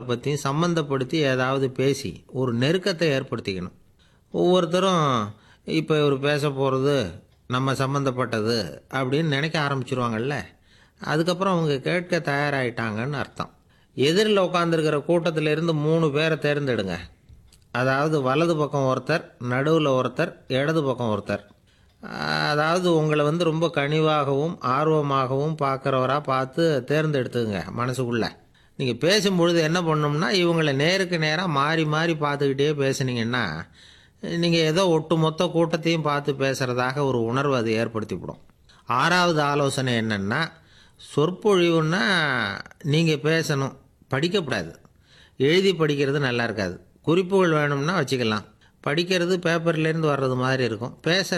பற்றியும் சம்மந்தப்படுத்தி ஏதாவது பேசி ஒரு நெருக்கத்தை ஏற்படுத்திக்கணும் ஒவ்வொருத்தரும் இப்போ இவர் பேச போகிறது நம்ம சம்மந்தப்பட்டது அப்படின்னு நினைக்க ஆரம்பிச்சிருவாங்கல்ல அதுக்கப்புறம் அவங்க கேட்க தயாராகிட்டாங்கன்னு அர்த்தம் எதிரில் உட்காந்துருக்கிற கூட்டத்தில் இருந்து மூணு பேரை தேர்ந்தெடுங்க அதாவது வலது பக்கம் ஒருத்தர் நடுவில் ஒருத்தர் இடது பக்கம் ஒருத்தர் அதாவது உங்களை வந்து ரொம்ப கனிவாகவும் ஆர்வமாகவும் பார்க்குறவராக பார்த்து தேர்ந்தெடுத்துங்க மனசுக்குள்ளே நீங்கள் பேசும்பொழுது என்ன பண்ணணும்னா இவங்களை நேருக்கு நேராக மாறி மாறி பார்த்துக்கிட்டே பேசுனீங்கன்னா நீங்கள் ஏதோ ஒட்டு மொத்த கூட்டத்தையும் பார்த்து பேசுகிறதாக ஒரு உணர்வு அது ஏற்படுத்திவிடும் ஆறாவது ஆலோசனை என்னென்னா சொற்பொழிவுன்னா நீங்கள் பேசணும் படிக்கக்கூடாது எழுதி படிக்கிறது நல்லா இருக்காது குறிப்புகள் வேணும்னா வச்சுக்கலாம் படிக்கிறது பேப்பர்லேருந்து வர்றது மாதிரி இருக்கும் பேச